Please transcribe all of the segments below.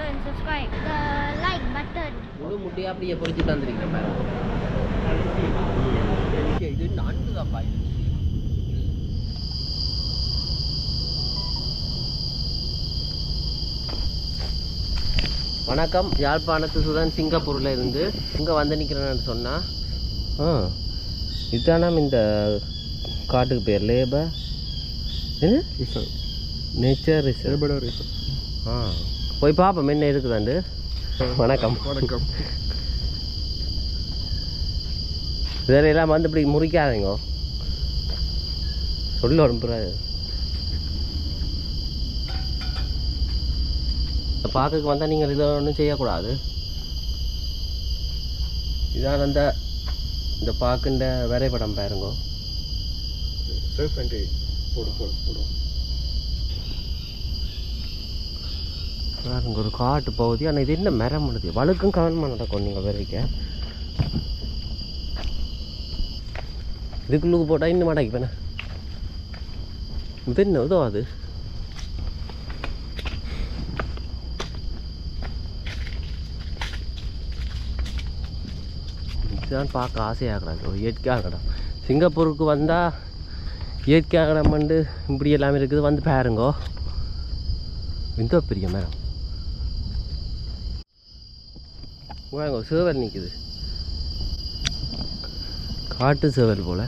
and subscribe. The like button. முழு முட்டையாக அப்படியே பொறிச்சு தந்துருக்கேன் பாருங்க இது நண்டு தான்ப்பா இது வணக்கம் யாழ்ப்பாணத்து சுதன் சிங்கப்பூரில் இருந்து இங்கே வந்து நிற்கிறேன்னு சொன்னால் ஆ இதுதானா இந்த காட்டுக்கு பேர் லேபர் என்ன நேச்சர் ரிசர்வ் ஆ போய் பார்ப்போம் என்ன இருக்குதாண்டு வணக்கம் வணக்கம் வேற எல்லாம் வந்து இப்படி முறிக்காதீங்க சொல்ல அனுப்புறாரு பார்க்க வந்தால் நீங்கள் இதை ஒன்றும் செய்யக்கூடாது இதான் அந்த இந்த பாக்குண்ட வரைபடம் பாருங்க சேஃப் அண்ட் போடு போடு போடுவோம் பாருங்க ஒரு காட்டு பகுதி ஆனால் இது என்ன மரம் பண்ணுது வழுக்கும் கவனமாக நடக்கும் நீங்கள் வரைக்க இதுக்குள்ளுக்கு போட்டால் இன்னும் மடக்கிப்பேண்ணே இது என்ன இதோ அது இதுதான் பார்க்க ஆசையாக கிடக்கு ஒரு இயற்கையாக கிடம் சிங்கப்பூருக்கு வந்தால் இயற்கையாக இடம் வந்து இப்படி எல்லாமே இருக்குது வந்து பாருங்கோ இந்த பெரிய மரம் வாங்க சேவல் நிற்குது காட்டு சேவல் போல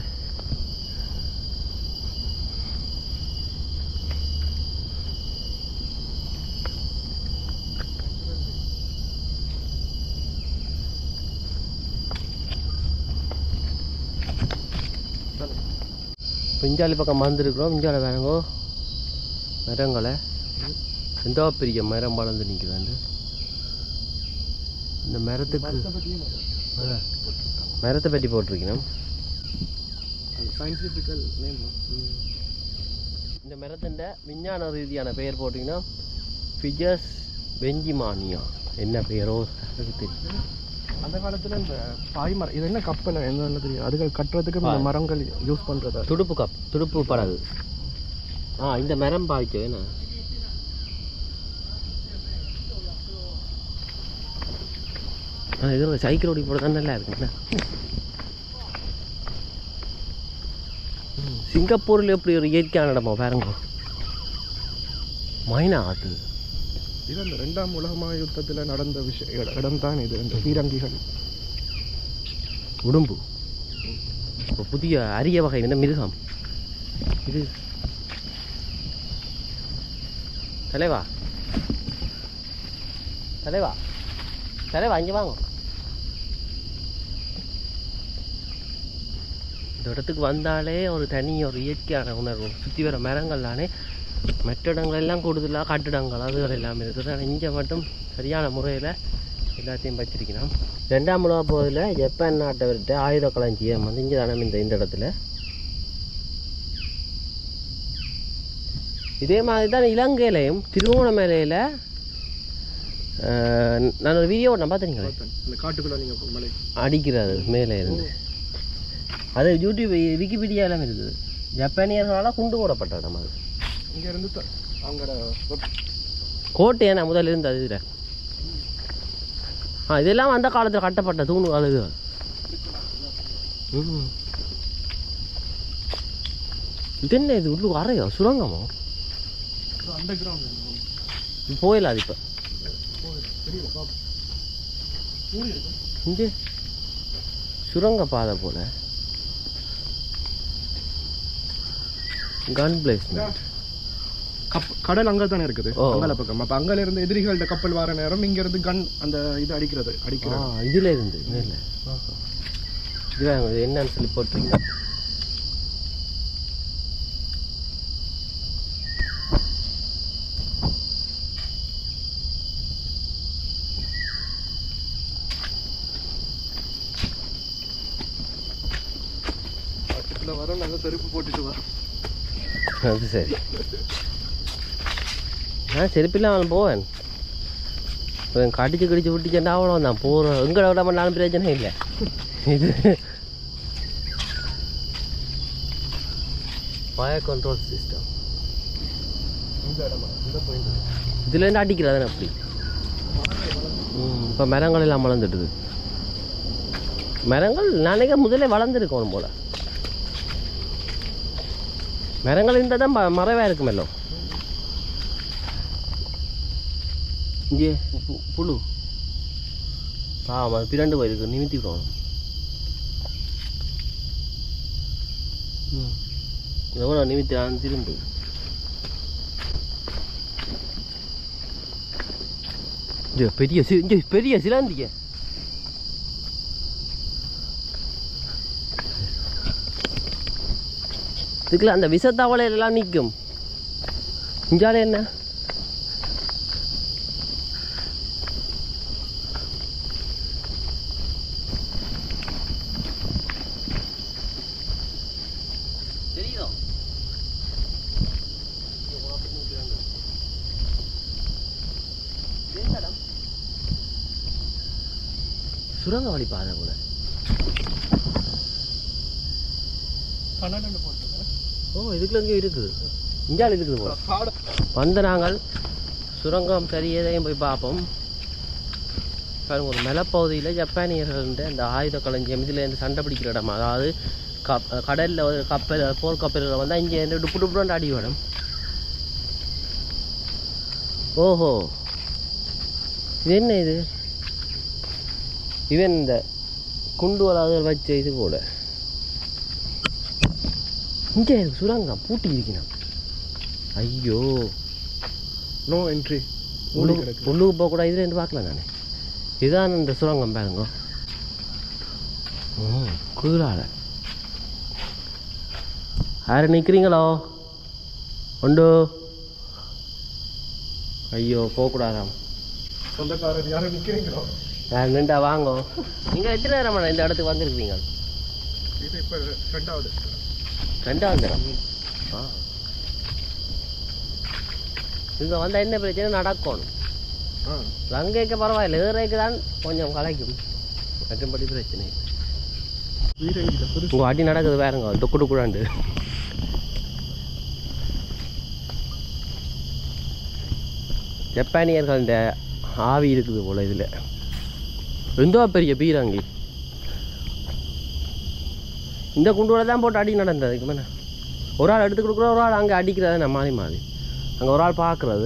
பிஞ்சாலி பக்கம் வந்திருக்கிறோம் பிஞ்சால வேணுங்கோ மரங்களை எந்த பெரிய மரம் வளர்ந்து நிற்குதாண்டு இந்த மரத்துக்கு ஆ, மரத்தை பற்றி போட்டிருக்கணும் சயின்டிஃபிக்கல் நேம் இந்த மரத்தின் விஞ்ஞான ரீதியான பெயர் போட்டிங்கன்னா ஃபிஜஸ் வெஞ்சிமானியா என்ன பெயரோ எனக்கு தெரியும் அந்த காலத்துல இந்த பாய்மரம் இது என்ன கப்பல் என்ன தெரியும் அதுகள் கட்டுறதுக்கு இந்த மரங்கள் யூஸ் பண்றதா துடுப்பு கப் துடுப்பு படகு ஆ இந்த மரம் பாய்ச்சோ என்ன ஆ இது சைக்கிள் ஓடி போட தான் நல்லா இருக்குண்ணா ம், சிங்கப்பூர்ல எப்படி ஒரு இயற்கையான இடமா பாருங்க மைனா ஆத்து இது அந்த ரெண்டாம் உலக மகாயுத்தத்துல நடந்த விஷய இடம் தான் இது இந்த பீரங்கிகள் உடும்பு இப்போ புதிய அரிய வகை என்ன மிருகம் இது தலைவா தலைவா தலைவா இங்கே வாங்க இந்த இடத்துக்கு வந்தாலே ஒரு தனி ஒரு இயற்கையான உணர்வு சுற்றி வர மரங்கள்லானே மற்ற இடங்கள் எல்லாம் கூடுதலாக கட்டிடங்கள் அதுகள் எல்லாம் இருக்குது ஆனால் இங்கே மட்டும் சரியான முறையில் எல்லாத்தையும் வச்சிருக்கிறோம் ரெண்டாம் உலக போதில் ஜப்பான் நாட்டவர்கிட்ட ஆயுத களஞ்சியம் வந்து இங்கே தானே இந்த இந்த இடத்துல இதே மாதிரி தான் இலங்கையிலையும் திருவோணமலையில் நான் ஒரு வீடியோ நான் பார்த்துருக்கீங்களே இந்த காட்டுக்குள்ள நீங்க போ- மலை அடிக்கிறது மேலே இருந்து அது யூடியூப் விக்கிபீடியா எல்லாம் இருக்குது ஜப்பானியர்களால் குண்டு போடப்பட்ட இடம் அது இங்க இருந்து த- அவங்களோட வெப்- கோட்டை ஏன்னா முதல்ல இருந்து அது இதில் ஆ இதெல்லாம் அந்த காலத்தில் கட்டப்பட்ட தூணு அது ம் இது என்ன இது உள்ளு அறையோ சுரங்கமோ அண்டர் கிரவுண்ட் போயிடலாம் அது இப்போ தெரியும் பாப்போம். மூடி இருக்கு. இங்கே சுரங்க பாதை போல கன் பிளேஸ்மெண்ட் கப் கடல் அங்கே தானே இருக்குது ஓ. அங்கால பக்கம் அப்போ அங்கால இருந்து எதிரிகள்ட்ட கப்பல் வர நேரம் இங்க இருந்து கன் அந்த இது அடிக்கிறது ஆ அடிக்கிறது இதுல இருந்து மேல இதுதான் இது என்னன்னு சொல்லி போட்டிருக்கீங்க பக்கத்துல வர நல்ல செருப்பு போட்டுட்டு வா அது சரி நான் செருப்பில்லாமல் போவேன் இவன் கடிச்சு கடிச்சு விட்டுச்சேன்டா அவ்வளோ தான் போகிறோம் எங்களை விட பண்ணாலும் பிரச்சனை இல்லை இது ஃபயர் கண்ட்ரோல் சிஸ்டம் இந்த இடமா இந்த பாயிண்ட் இதுலேருந்து அடிக்கிறதானே அப்படி இப்போ மரங்கள் எல்லாம் வளர்ந்துட்டுது மரங்கள் நாளைக்கு முதல்ல வளர்ந்துருக்கணும் போல மரங்கள் இருந்தால் தான் ம- மரவே இருக்குமல்லோ இங்கே பு- புழு பாவம் அது பிறண்டு போயிருக்கு நிமித்தி விடணும் ம் எவ்வளோ நிமித்தி நான் திரும்பு இங்கே பெரிய சி இங்கே பெரிய சிலாந்திக்க இதுக்குள்ள அந்த விஷத்தவளை எல்லாம் நிற்கும் இஞ்சால என்ன தெரியுதோ சுரங்க வழி பாதை கூட பன்னெண்டு போட்டு ஓ இதுக்குள்ள இங்கே இருக்குது இஞ்சால் இருக்குது போல காடு வந்த நாங்கள் சுரங்கம் சரி எதையும் போய் பார்ப்போம் பாருங்க ஒரு மலைப்பகுதியில் ஜப்பானியர்கள் இந்த ஆயுத களஞ்சியம் இதில் இந்த சண்டை பிடிக்கிற இடம் அதாவது கப் கடலில் ஒரு கப்பல் போர் கப்பல்கள் வந்தால் இங்கே இந்த டுப்பு டுப்புன்னு அடி விடும் ஓஹோ இது என்ன இது இவன் இந்த குண்டு வளாது வச்ச இது போல இங்கே இருக்கு சுரங்கம் பூட்டி இருக்கணும் ஐயோ நோ என்ட்ரி உள்ளுக்கு உள்ளுக்கு போகக்கூடாது இதில் இருந்து பார்க்கல நான் இதுதான் இந்த சுரங்கம் பாருங்க ம் கீழால யாரு நிற்கிறீங்களோ உண்டு ஐயோ போகக்கூடாதாம் சொந்தக்காரர் யாரும் நிக்கிறீங்களோ யார் நின்றா வாங்கோ நீங்கள் எத்தனை நேரம் இந்த இடத்துக்கு வந்திருக்கிறீங்க இது இப்போ ரெண்டாவது ரெண்டாவது நேரம் ஆ இங்கே வந்தால் என்ன பிரச்சனை நடக்கணும் ஆ ரங்கைக்கு பரவாயில்ல ஏறைக்கு தான் கொஞ்சம் கலைக்கும் மற்றபடி பிரச்சனை இல்லை. வீரங்கிட்ட பெருசு உங்கள் அடி நடக்குது வேறுங்க டொக்கு டொக்குடாண்டு ஜப்பானியர்கள் இந்த ஆவி இருக்குது போல இதில் எந்தோ பெரிய பீராங்கி இந்த குண்டோட தான் போட்டு அடி நடந்தது அதுக்கு மேலே ஒரு ஆள் எடுத்து கொடுக்குற ஒரு ஆள் அங்கே அடிக்கிறது நம்ம மாறி மாறி அங்கே ஒரு ஆள் பார்க்குறது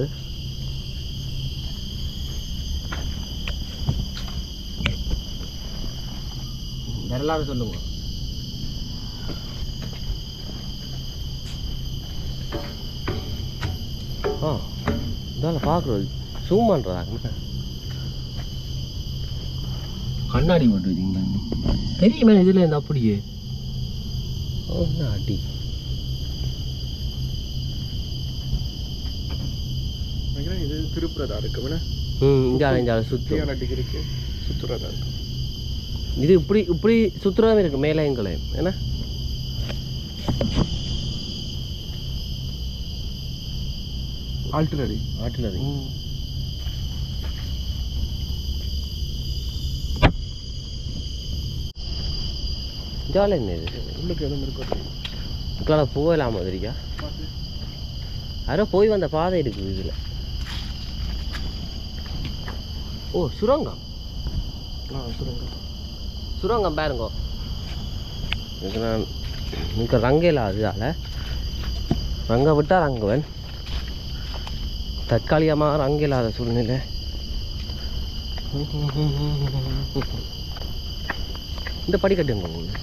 வரலாறு சொல்லுங்க ஆ இதால பார்க்குறது ஜூம் பண்ணுறாங்க கண்ணாடி போட்டு வச்சிங்க தெரியுமே இதில் இந்த அப்படியே ஓ என்ன அடி நினைக்கிறேன் இது திருப்புறதா இருக்கு வேணா ம் இஞ்சால இஞ்சால சுற்றி சுத்தியான டிகிரிக்கு சுத்துறதா இருக்கு இது இப்படி இப்படி சுற்றுறதும் இருக்கு மேலே எங்களையும் என்ன ஆல்டர்னரி ஆட்டினது ஜாலியாக என்ன இது உள்ளுக்கு எதுவும் இருக்கும் இதுக்கெல்லாம் போகலாம் மாதிரிக்கா யாரோ போய் வந்த பாதை இருக்குது இதில் ஓ சுரங்கம் ஆ சுரங்க சுரங்கம் பாருங்க இதுக்கு நான் இங்கே ரங்கையில் அதுதால ரங்க விட்டா ரங்குவன் தற்காலிகமாக ரங்க இல்லாத சூழ்நிலை இந்த படிக்கட்டுங்க உங்களுக்கு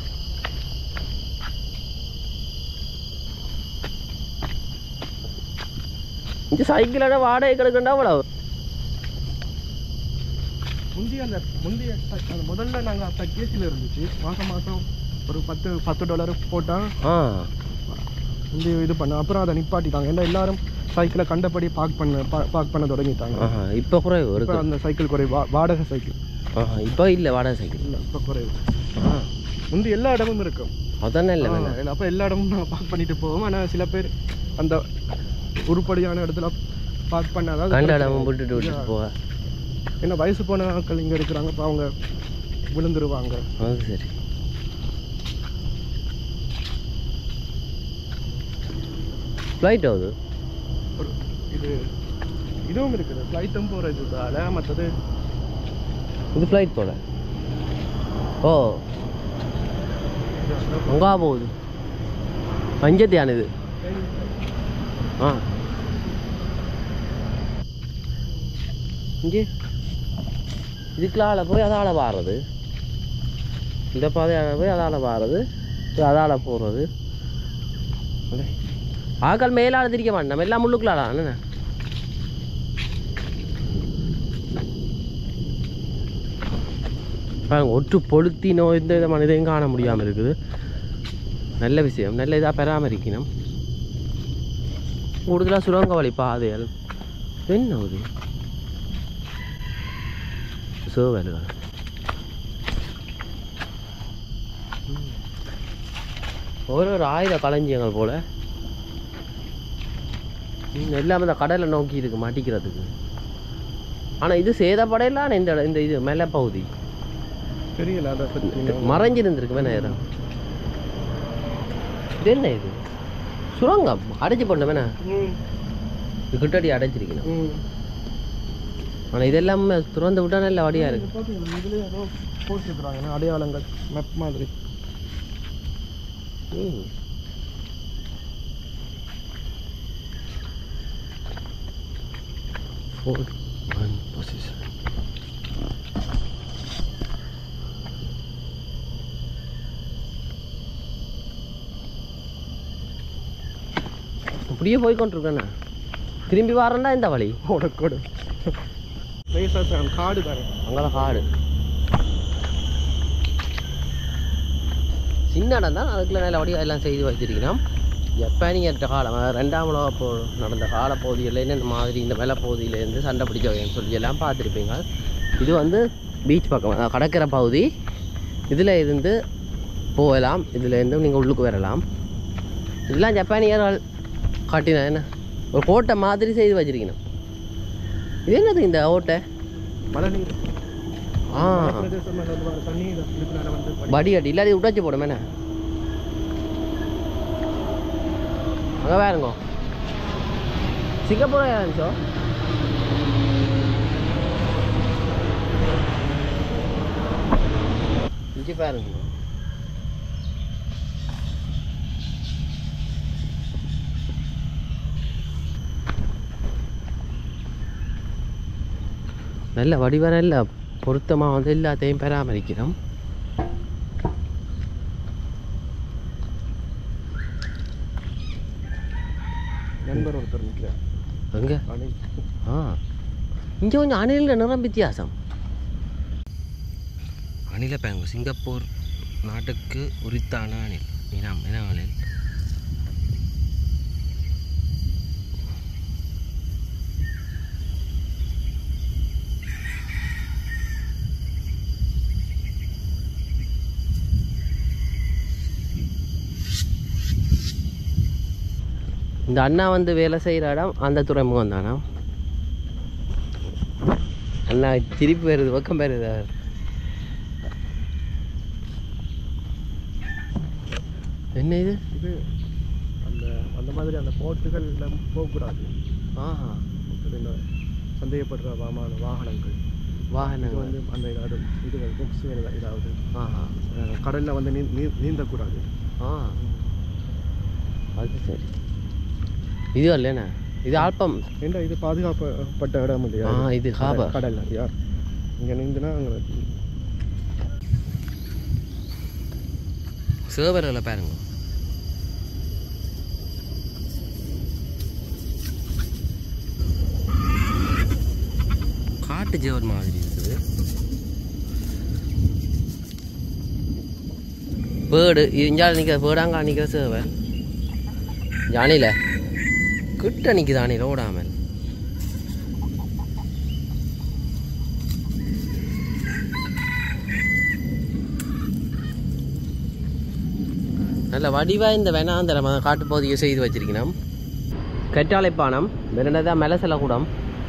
இந்த சைக்கிளோட வாடகை கிடக்குண்டா அவ்வளோ முந்தைய அந்த முந்தைய ச- அந்த முதல்ல நாங்கள் பேக்கேஜில் இருந்துச்சு மாதம் மாதம் ஒரு பத்து பத்து டாலர் போட்டால் ஆ முந்தைய இது பண்ண அப்புறம் அதை நிப்பாட்டிட்டாங்க ஏன்னா எல்லாரும் சைக்கிளை கண்டபடி பார்க் பண்ண பார்க் பண்ண தொடங்கிட்டாங்க ஆஹா இப்போ குறைவு இப்போ இருக்கு அந்த சைக்கிள் குறைவு வா- வாடகை சைக்கிள் ஆஹா இப்போ இல்லை வாடகை சைக்கிள் இல்லை இப்போ குறைவு ஆ முந்தி எல்லா இடமும் இருக்கும் அதானே இல்லை வேணாம் அப்போ எல்லா இடமும் நாங்கள் பார்க் பண்ணிட்டு போவோம் ஆனால் சில பேர் அந்த உருப்படியான இடத்துல பார்க் பண்ணாதான் அது கண்ட பிரச்சனை. இடமும் விட்டுட்டு விட்டுட்டு போக ஏன்னா வயசு போன ஆட்கள் இங்கே இருக்கிறாங்க இப்போ அவங்க விழுந்துருவாங்க அது சரி ஃப்ளைட் ஆகுது ஒரு இது இதுவும் இருக்குது ஃப்ளைட்டும் போகிறதுனால மற்றது இது ஃப்ளைட் போல ஓ அங்கா போகுது பஞ்சத்தியான இது ஆ இங்கே இதுக்குள்ளால போய் அதால் வாடுறது இந்த பாதையால் போய் அதால் வாடுறது இது அதால் போகிறது ஆக்கள் மேலால் திரிக்க மாட்டேன் நம்ம எல்லாம் முள்ளுக்குள்ளாடா என்ன பாருங்க ஒட்டு பொழுத்தினோ எந்த விதமான இதையும் காண முடியாமல் இருக்குது நல்ல விஷயம் நல்ல இதாக பராமரிக்கணும் கூடுதலாக சுரங்க வழி பாதைகள் என்ன அது சேவல்கள் ஒரு ஒரு ஆயுத களஞ்சியங்கள் போல ம், எல்லாமே இந்த கடலை நோக்கி இருக்கு மாட்டிக்கிறதுக்கு ஆனால் இது சேதப்படையலாம் இந்த இட- இந்த இது மேலே பகுதி தெரியல அதை பற்றி நீங்க- மறைஞ்சிருந்திருக்கு நேரம் இது என்ன இது சுரங்கம் அடைச்சு போடணும் வேணா ம், இது கிட்டடி அடைச்சிருக்கணும் ம். ஆனால் இதெல்லாம் திறந்து விட்டா நல்ல வடியாக இருக்கு இது பாத்தீங்களா, இதுலயே ஏதோ போட்டிருக்கிறாங்க அடையாளங்கள் மெப் மாதிரி ம். Four, one position. இப்படியே போய் கொண்டிருக்கேண்ணா திரும்பி வரேன்டா இந்த வழி ஓடக்கூட ரேசர் காடு தானே அங்கெல்லாம் காடு சின்ன இடம் தான் அதுக்குள்ள நல்ல வடிவம் எல்லாம் செய்து வச்சிருக்கிறோம் ஜப்பானியற்ற காலம் அதாவது ரெண்டாம் உலக போர் நடந்த காலப்பகுதியில் இந்த மாதிரி இந்த பகுதியிலேருந்து சண்டை பிடிச்சவங்கன்னு சொல்லி எல்லாம் பார்த்துருப்பீங்க இது வந்து பீச் பக்கம் அதாவது கடற்கரை பகுதி இதில் இருந்து போகலாம் இதில் இருந்து நீங்கள் உள்ளுக்கு வரலாம் இதெல்லாம் ஜப்பானியர்கள் காட்டின என்ன ஒரு கோட்டை மாதிரி செய்து வச்சிருக்கணும் இது என்னது இந்த ஓட்டை மழை நீர் ஆ பிரதேசம் மேல வந்து வர தண்ணி இது- இதுக்குனால வந்து படி- வடிகட்டி இல்லாட்டி விட்டாச்சு போடும் என்ன அங்கே வேறுங்க சிங்கப்பூர் இருந்துச்சோ இஞ்சி பாருங்க நல்ல வடிவ நல்ல பொருத்தமாக வந்து எல்லாத்தையும் பராமரிக்கிறோம் நண்பர் ஒருத்தர் நிற்கிறார் எங்கே அணை ஆ இங்கே கொஞ்சம் அணிலில் நிறம் வித்தியாசம் அணில பேங்க சிங்கப்பூர் நாட்டுக்கு உரித்தான அணில் இனம் இன அணில் இந்த அண்ணா வந்து வேலை செய்கிற இடம் அந்த துறைமுகம் தானா அண்ணா திருப்பி வருது பக்கம் வருது அவர் என்ன இது இது அந்த அந்த மாதிரி அந்த போட்டுகள் போகக்கூடாது ஆஹா இந்த சந்தேகப்படுற வாமான வாகனங்கள் இது வாகனங்கள் வந்து அந்த ஏதாவது இதுகள் புக்ஸ் ஏதாவது ஆஹா அஹ், கடல்ல வந்து நீ நீ- நீந்தக்கூடாது ஆ அது சரி இது இல்லைண்ணா இது ஆல்பம் ஏண்டா இது பாதுகாக்கப்பட்ட இடம் இல்லையா ஆ இது ஹாபர் கடல் யார் இங்க நீந்தினா அங்க சேவரில் பாருங்க காட்டு ஜேவர் மாதிரி இருக்குது பேடு இஞ்சால் நிற்கிற பேடாங்க நிற்கிற சேவர் ஜானில கிட்ட நிற்குது அணில ஓடாமல் நல்ல வடிவாக இந்த வேணாந்தரம் காட்டுப்பகுதியை செய்து வச்சிருக்கணும் கற்றாழைப்பானம் வேறதான் மேலே செல்லக்கூடம்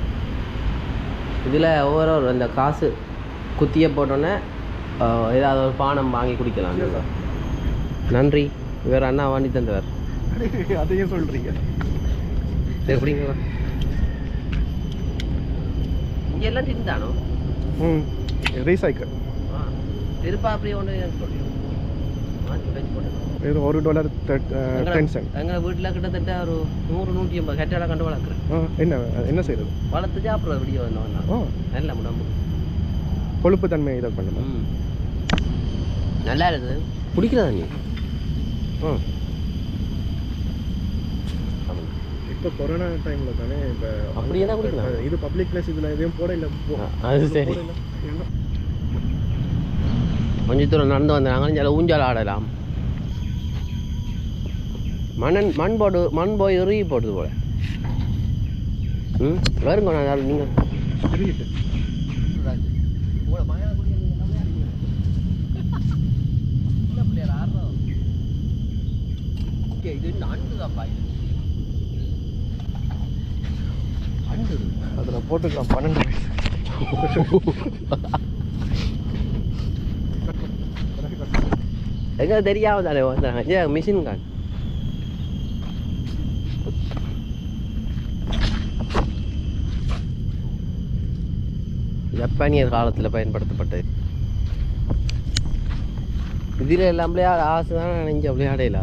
இதில் ஒவ்வொரு ஒரு அந்த காசு குத்திய போட்டோன்னே ஆஹ், ஏதாவது ஒரு பானம் வாங்கி குடிக்கலாம் நன்றி இவர் அண்ணா வாங்கி தந்தவர் அதையும் சொல்றீங்க எப்படிங்க இங்கே எல்லாம் திண்டானோ ம் ரீசைக்கிள் திருப்பா அப்படியே ஒன்று சொல்லிடும் மாற்றி வச்சு போட்டுருக்கோம் இது ஒரு டாலர் டென் சென்ட் எங்கள் வீட்டில் கிட்டத்தட்ட ஒரு நூறு நூற்றி ஐம்பது கட்டாடம் கண்டு வளர்க்குறேன் என்ன என்ன செய்யறது வளர்த்து சாப்பிட்ற வீடியோ என்ன ஆ நல்ல உடம்பு கொழுப்பு தன்மையை இதை பண்ணுமா ம் நல்லா இருக்குது பிடிக்கிறதா நீ ம் இப்போ கொரோனா டைமில் தானே இப்போ அப்படியே தான் குடிக்கலாம். இது பப்ளிக் பிளேஸ் இதில் எதையும் போட இல்லை அது சரி கொஞ்ச தூரம் நடந்து வந்தாங்க சில ஊஞ்சால் ஆடலாம் மணன் மண் போடு மண் போய் எறுகி போடுது போல ம் வருங்க நான் நீங்கள் திரும்பிட்டு இது நண்டு தான்ப்பா இது நண்டு அதில் போட்டுக்கலாம் பன்னெண்டு வயசு எங்க தெரியாம தானே வந்தாங்க ஏ மிஷின் கான் ஜப்பானியர் காலத்தில் பயன்படுத்தப்பட்டது இதில் எல்லாம் விளையாட ஆசை தான் நினைஞ்ச விளையாடையில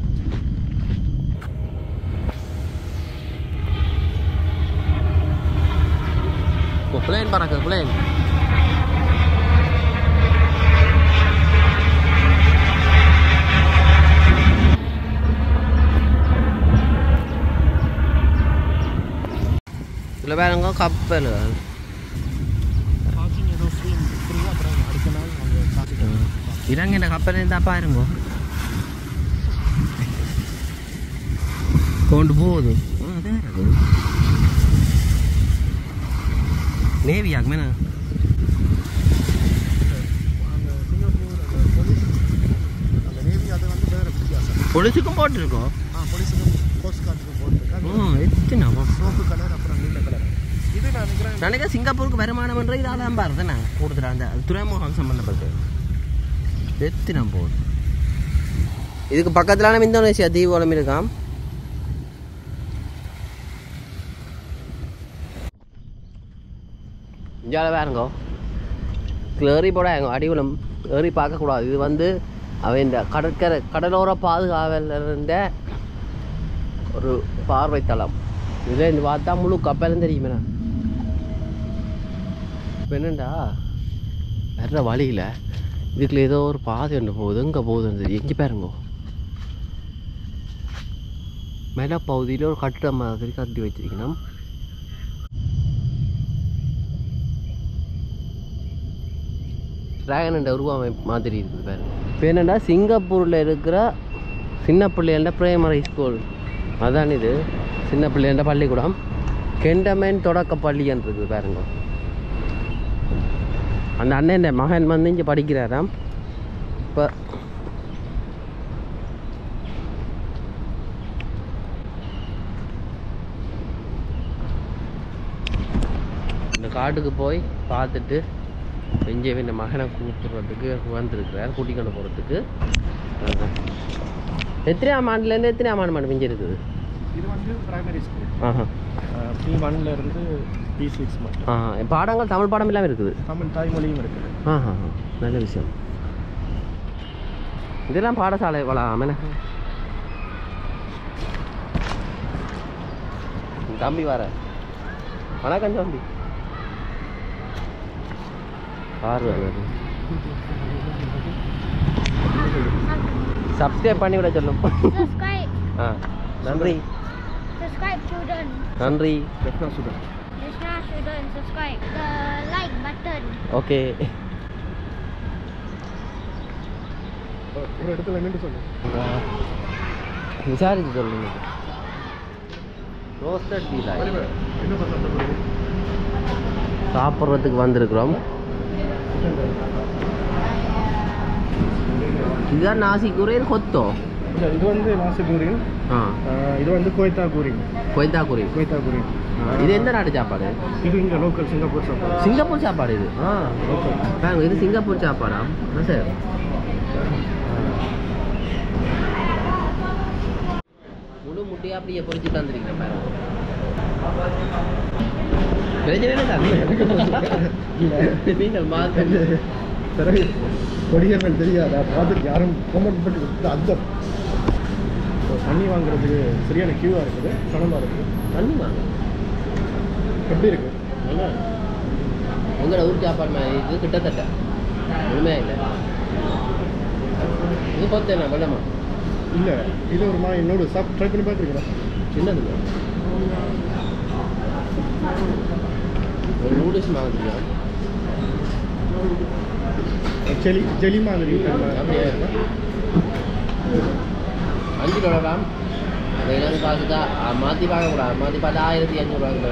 பிளேன் பறக்கு பிளேன் இதில் வேறங்க கப்பல் பார்க்கிங் ஏதோ ஃப்ரீ ஃப்ரீயாக அப்புறம் அடுத்த நாள் அவங்க காசு இறங்க இந்த கப்பல் இருந்தால் பாருங்க கொண்டு போகுது நேவி ஆகுமே அந்த சிங்கப்பூர் அந்த போலீஸ் அந்த நேவி அது வந்து வேறு வித்தியாசம் பொலிசுக்கும் போட்டிருக்கோம் ஆ போலீஸுக்கும் கோஸ்ட் கார்டுக்கும் போட்டுருக்காங்க ம் எத்தனை சோப்பு கலர் அப்புறம் நீல கலர் இது நான் நினைக்கிறேன் நினைக்க சிங்கப்பூருக்கு வருமானம் என்ற இதாலாம் பாருது நான் கூடுதலாக அந்த துறைமுகம் சம்மந்தப்பட்டு எத்தனை போகுது இதுக்கு பக்கத்துலான இந்தோனேசியா தீபோலம் இருக்காம் இந்தியாவில் வேறுங்கோ ஏறி போட எங்க அடிவுலம் ஏறி பார்க்கக்கூடாது இது வந்து அவன் இந்த கடற்கரை கடலோர பாதுகாவலர் இருந்த ஒரு பார்வை தளம் இதில் இந்த பார்த்தா முழு கப்பலும் தெரியுமே இப்போ என்னண்டா வர்ற வழியில் இதுக்குள்ள ஏதோ ஒரு பாதை ஒன்று போகுது எங்கே போகுதுன்னு தெரியும் எங்கே பாருங்கோ மேலே பகுதியில் ஒரு கட்டிடம் மாதிரி கட்டி வச்சிருக்கணும் டிராகனோட உருவம் மாதிரி இருக்குது பாருங்க இப்போ என்னென்னா சிங்கப்பூரில் இருக்கிற சின்ன பிள்ளைகள பிரைமரி ஸ்கூல் அதான் இது சின்ன பிள்ளைகள பள்ளிக்கூடம் கெண்டமேன் தொடக்க பள்ளின்னு இருக்குது பாருங்க அந்த அண்ணன் மகன் வந்து இங்கே படிக்கிறாராம் இப்போ இந்த காட்டுக்கு போய் பார்த்துட்டு இங்கே இந்த மகனை கூப்பிடுறதுக்கு வந்திருக்கிறார் கூட்டிக் கொண்டு போகிறதுக்கு எத்தனையாம் ஆண்டுலேருந்து எத்தனையாம் ஆண்டு மட்டும் மிஞ்சி இருக்குது இது வந்து பிரைமரி ஸ்கூல் ஆஹா பி ஒன்ல இருந்து பி சிக்ஸ் மட்டும் ஆ பாடங்கள் தமிழ் பாடம் இல்லாமல் இருக்குது தமிழ் தாய்மொழியும் இருக்குது ஆஹா நல்ல விஷயம் இதெல்லாம் பாடசாலை வளாமன தம்பி வர வணக்கம் தம்பி பாரு சப்ஸ்கிரைப் பண்ணி விட சொல்லும் subscribe ஆ நன்றி subscribe children நன்றி Ratna Sudhan Krishna children subscribe the like button okay ஒரு இடத்துல நின்று சொல்லு விசாரிச்சு சொல்லுங்க ரோஸ்டட் பீலா என்ன பண்ண சாப்பிட்றதுக்கு வந்திருக்கிறோம் இதுதான் நாசி குரேன் கொத்தோ இல்லை இது வந்து நாசி கூரின் ஆ இது வந்து கோயத்தா கூரின் கொய்தா குரி கோயத்தா கூரின் இது எந்த நாட்டு சாப்பாடு இது இங்கே லோக்கல் சிங்கப்பூர் சாப்பாடு சிங்கப்பூர் சாப்பாடு இது ஆ பாருங்க இது சிங்கப்பூர் சாப்பாடா ஆ சார் முழு முட்டையாக அப்படியே பொறிச்சு தந்துருக்கிறேன் பாருங்க பிரச்சனை இல்லை நீங்கள் மாற்ற சரி கொடியர்கள் தெரியாதா பார்த்துட்டு யாரும் கமெண்ட் பண்ணி கொடுத்து அந்த தண்ணி வாங்குறதுக்கு சரியான கியூவாக இருக்குது சனமாக இருக்குது தண்ணி வாங்க எப்படி இருக்கு உங்களோட ஊர் சாப்பாடு மாதிரி இது கிட்டத்தட்ட ஒன்றுமே இல்லை இது பார்த்தேன் நான் வெள்ளமா இல்லை இது ஒரு மாதிரி என்னோட சாப் ட்ரை பண்ணி பார்த்துருக்கீங்களா சின்னது ஒரு நூடுல்ஸ் மாதிரி ஜெலி ஜெலி மாதிரி அப்படியே அஞ்சு டாலராம் எனக்கு காசு தான் மாற்றி பார்க்கக்கூடாது மாற்றி பார்த்தா ஆயிரத்தி அஞ்சூறுவா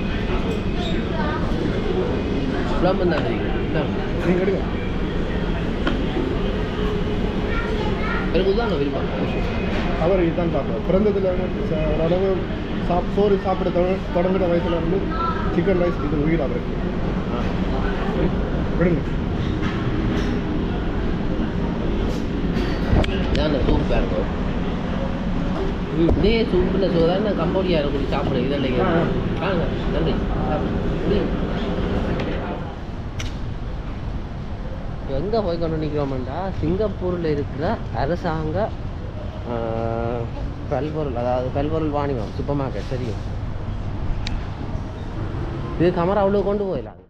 விளம்பரம் தான் தெரியும் நீங்கள் எடுங்க எனக்கு தான் விருப்பம் அவர் இதுதான் பார்ப்போம் பிறந்ததுல இருந்து ச- ஓரளவு சாப் சோறு சாப்பிட தொட- தொடங்குற வயசுல இருந்து சிக்கன் ரைஸ் இது உயிர் அவருக்கு விடுங்க இதான் சூப் இருக்கும் இதே சூப்பில் சோதான் நான் கம்போடியாவில் கூடி சாப்பிடுறேன் இதெல்லாம் ஆ, ஆ. காணுங்க நன்றி எங்கே போய் கொண்டு நிற்கிறோம்டா சிங்கப்பூரில் இருக்கிற அரசாங்க ஆ, பல்பொருள் அதாவது பல்பொருள் வாணிபம் சூப்பர் மார்க்கெட் தெரியும் இது கமரா அவ்வளோ கொண்டு போயிடலாம்